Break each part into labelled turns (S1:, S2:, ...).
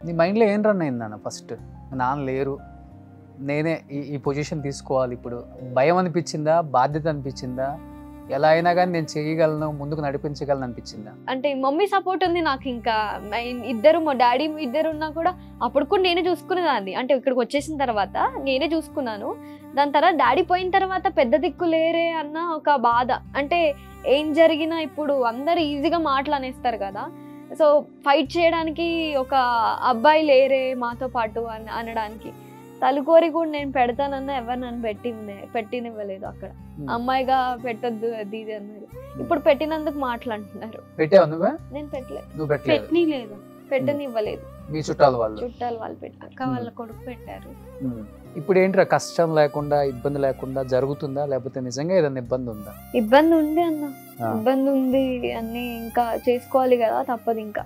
S1: నీ మైండ్లో ఏం రన్ అయింది నాన్న ఫస్ట్ నాన్న లేరు నేనే ఈ ఈ పొజిషన్ తీసుకోవాలి ఇప్పుడు భయం అనిపించిందా బాధ్యత అనిపించిందా ఎలా అయినా కానీ నేను చేయగలను ముందుకు నడిపించగలను అనిపించిందా
S2: అంటే మమ్మీ సపోర్ట్ ఉంది నాకు ఇంకా మా ఇన్- ఇద్దరు మా డాడీ ఇద్దరు ఉన్నా కూడా అప్పుడు కూడా నేనే చూసుకునేదాన్ని అంటే ఇక్కడికి వచ్చేసిన తర్వాత నేనే చూసుకున్నాను దాని తర్వాత డాడీ పోయిన తర్వాత పెద్ద దిక్కు లేరే అన్న ఒక బాధ అంటే ఏం జరిగినా ఇప్పుడు అందరు ఈజీగా మాటలు అనేస్తారు కదా సో ఫైట్ చేయడానికి ఒక అబ్బాయి లేరే మాతో పాటు అని అనడానికి తలుకోరి కూడా నేను పెడతానన్నా ఎవరు నన్ను పెట్టి పెట్టినివ్వలేదు అక్కడ అమ్మాయిగా పెట్టొద్దు అది ఇది అన్నారు ఇప్పుడు పెట్టినందుకు మాట్లాడుతున్నారు
S1: పెట్టావు నువ్వే
S2: నేను పెట్టలేదు
S1: నువ్వు పెట్టలేదు
S3: పెట్టని లేదు
S2: పెట్టనివ్వలేదు
S1: మీ చుట్టాల వాళ్ళు
S2: చుట్టాలు వాళ్ళు పెట్టారు
S3: అక్క వాళ్ళ కొడుకు పెట్టారు
S1: ఉమ్. ఇప్పుడు ఏంట్రా కష్టం లేకుండా ఇబ్బంది లేకుండా జరుగుతుందా లేకపోతే నిజంగా ఏదైనా ఇబ్బంది ఉందా
S2: ఇబ్బంది ఉంది అన్న
S1: ఆ.
S2: ఇబ్బంది ఉంది అన్ని ఇంకా చేసుకోవాలి కదా తప్పదు ఇంకా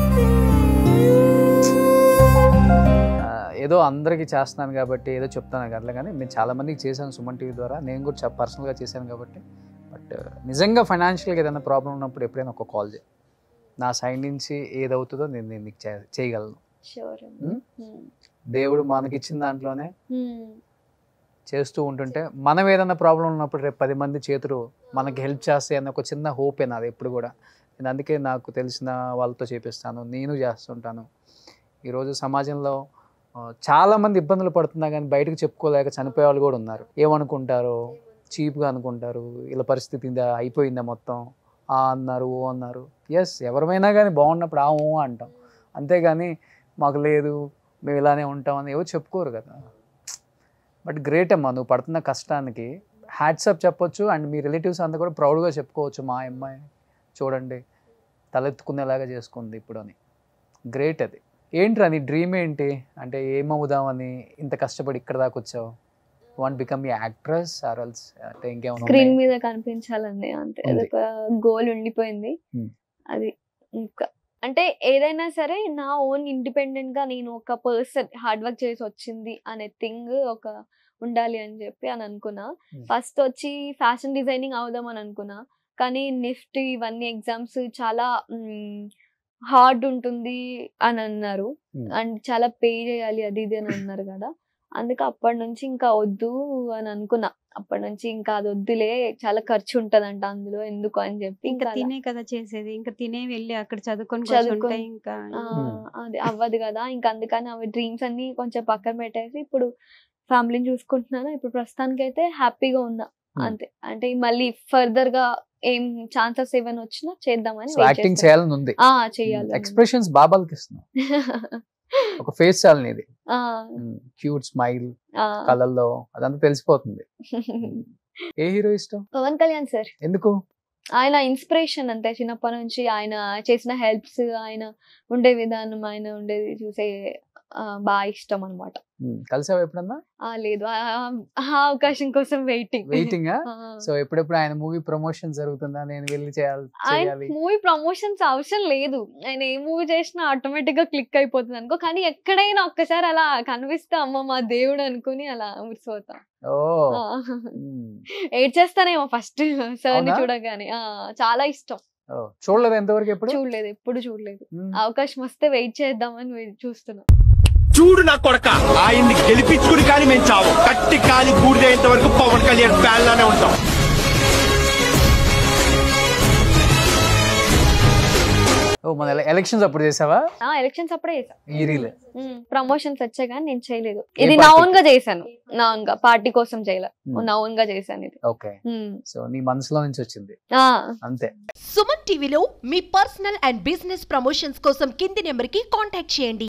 S1: ఆ, ఏదో అందరికీ చేస్తున్నాను కాబట్టి ఏదో చెప్తాను కదా కానీ నేను చాలా మందికి చేశాను సుమన్ టీవీ ద్వారా నేను కూడా చాలా పర్సనల్గా చేశాను కాబట్టి బట్ నిజంగా ఫైనాన్షియల్గా ఏదైనా ప్రాబ్లం ఉన్నప్పుడు ఎప్పుడైనా ఒక కాల్ చేయి నా సైడ్ నుంచి ఏదవుతుందో నేను నేను నీకు చే- చేయగలను
S2: షూర్
S1: ఉమ్. దేవుడు మనకిచ్చిన దాంట్లోనే చేస్తూ ఉంటుంటే మనం ఏదైనా ప్రాబ్లం ఉన్నప్పుడు రేపు పది మంది చేతులు మనకి హెల్ప్ చేస్తాయి అన్న ఒక చిన్న హోపే నాది ఎప్పుడు కూడా నేను అందుకే నాకు తెలిసిన వాళ్ళతో చేపిస్తాను నేను చేస్తుంటాను ఈరోజు సమాజంలో ఆ, చాలా మంది ఇబ్బందులు పడుతున్నా కానీ బయటకు చెప్పుకోలేక చనిపోయే వాళ్ళు కూడా ఉన్నారు ఏమనుకుంటారో చీప్గా అనుకుంటారు ఇలా పరిస్థితి ఇందా అయిపోయిందా మొత్తం ఆ అన్నారు ఓ అన్నారు ఎస్ ఎవరమైనా కానీ బాగున్నప్పుడు ఆ ఓ అంటాం అంతేగాని మాకు లేదు మేము ఇలానే ఉంటామని ఎవరు చెప్పుకోరు కదా బట్ గ్రేట్ అమ్మా నువ్వు పడుతున్న కష్టానికి హ్యాట్సప్ చెప్పొచ్చు అండ్ మీ రిలేటివ్స్ అంతా కూడా ప్రౌడ్గా చెప్పుకోవచ్చు మా అమ్మాయి చూడండి తలెత్తుకునేలాగా చేసుకుంది ఇప్పుడు అని గ్రేట్ అది ఏంట్రా నీ డ్రీమ్ ఏంటి అంటే ఏమవుదామని ఇంత కష్టపడి ఇక్కడ దాకా వచ్చావు వాంట్ బికమ్ ఈ యాక్ట్రెస్ ఆర్ ఎల్స్ అంటే ఇంకేమైనా
S2: స్క్రీన్
S1: ఉన్నాయా?
S2: మీద కనిపించాలండి అంతే
S1: ఉంది.
S2: అదొక గోల్ ఉండిపోయింది
S1: Hmm.
S2: అది ఇంకా అంటే ఏదైనా సరే నా ఓన్ ఇండిపెండెంట్ గా నేను ఒక పర్సన్ హార్డ్ వర్క్ చేసి వచ్చింది అనే థింగ్ ఒక ఉండాలి అని చెప్పి అని అనుకున్నా
S1: Hmm.
S2: ఫస్ట్ వచ్చి ఫ్యాషన్ డిజైనింగ్ అవుదాం అని అనుకున్నా కానీ నిఫ్ట్ ఇవన్నీ ఎగ్జామ్స్ చాలా హార్డ్ ఉంటుంది అని అన్నారు
S1: Hmm.
S2: అండ్ చాలా పే చేయాలి అది ఇది అని అన్నారు కదా అందుకే అప్పటి నుంచి ఇంకా వద్దు అని అనుకున్నా అప్పటి నుంచి ఇంకా అది వద్దులే చాలా ఖర్చు ఉంటదంట అందులో ఎందుకు అని చెప్పి
S3: ఇంకా
S2: ఇంకా అలా.
S3: తినే కదా చేసేది ఇంకా తినే వెళ్ళి అక్కడ చదువుకొని
S2: చదువుకొని.
S3: కూర్చుంటే ఇంకా
S2: ఆ,
S1: Hmm.
S2: అది అవ్వదు కదా ఇంకా అందుకని అవి డ్రీమ్స్ అన్ని కొంచెం పక్కన పెట్టేసి ఇప్పుడు ఫ్యామిలీని చూసుకుంటున్నాను ఇప్పుడు ప్రస్తుతానికి అయితే హ్యాపీగా ఉన్నా
S1: Hmm.
S2: అంతే అంటే మళ్ళీ ఫర్దర్ గా ఏం ఛాన్సెస్ ఏమైనా వచ్చినా చేద్దామని
S1: సో
S2: wait
S1: యాక్టింగ్
S2: చేస్తున్నా.
S1: చేయాలని ఉంది
S2: ఆ చెయ్యాలి
S1: ఎక్స్ప్రెషన్స్ బాబాలకి ఇస్తున్నావు ఒక ఫేస్ చాలని ఇది
S2: ఆ,
S1: క్యూట్ స్మైల్
S2: ఆ.
S1: కళ్ళల్లో అదంతా తెలిసిపోతుంది ఏ హీరో ఇష్టం
S2: పవన్ కళ్యాణ్ సార్
S1: ఎందుకు
S2: ఆయన ఇన్స్పిరేషన్ అంతే చిన్నప్పటి నుంచి ఆయన చేసిన హెల్ప్స్ ఆయన ఉండే విధానం ఆయన ఉండేది చూసే ఆ, బాగా ఇష్టం అనమాట
S1: ఉమ్, కలిసావా ఎప్పుడన్నా
S2: లేదు ఆ ఆ అవకాశం కోసం వెయిటింగ్
S1: వెయిటింగ్ సో ఎప్పుడెప్పుడు ఆయన మూవీ ప్రమోషన్ జరుగుతుందా నేను వెళ్ళి చేయాలి
S2: ఆయన
S1: చేయాలి
S2: మూవీ ప్రమోషన్స్ అవసరం లేదు ఆయన ఏ మూవీ చేసినా ఆటోమేటిక్ గా క్లిక్ అయిపోతుంది అనుకో కానీ ఎక్కడైనా ఒక్కసారి అలా కనిపిస్తే అమ్మ మా దేవుడు అనుకుని అలా మురిసిపోతాం
S1: ఓ
S2: ఆ.
S1: ఉమ్,
S2: ఏడ్ చేస్తానేమో ఫస్ట్ సార్ ని
S1: అవునా?
S2: చూడగానే ఆ, చాలా ఇష్టం
S1: ఓ, చూడలేదు ఎంతవరకు ఎప్పుడు
S2: చూడలేదు ఎప్పుడు చూడలేదు
S1: ఉమ్,
S2: అవకాశం వస్తే వెయిట్ చేద్దామని wait చూస్తున్నా
S4: చూడు నా కొడక ఆయన్ని గెలిపించుకుని కానీ మేము చావు కట్టి కాలి బూడిదయ్యేంత వరకు పవన్ కళ్యాణ్ ఫ్యాన్ లానే ఉంటాం
S1: ఓ మన ఎలక్షన్స్ అప్పుడు చేసావా
S2: ఆ ఎలక్షన్స్ అప్పుడే చేసా
S1: ఈ రీల్
S2: ప్రమోషన్స్ వచ్చాయి కానీ నేను చేయలేదు
S1: ఏ
S2: ఇది నా
S1: party?
S2: ఓన్ గా చేశాను నా ఓన్ గా పార్టీ కోసం చేయలేదు
S1: Hmm.
S2: నా ఓన్ గా చేశాను ఇది
S1: ఓకే
S2: ఉమ్.
S1: సో నీ మనసులో నుంచి వచ్చింది
S2: ఆ
S1: అంతే
S5: సుమన్ టీవీలో మీ పర్సనల్ అండ్ బిజినెస్ ప్రమోషన్స్ కోసం కింది నెంబర్కి కాంటాక్ట్ చేయండి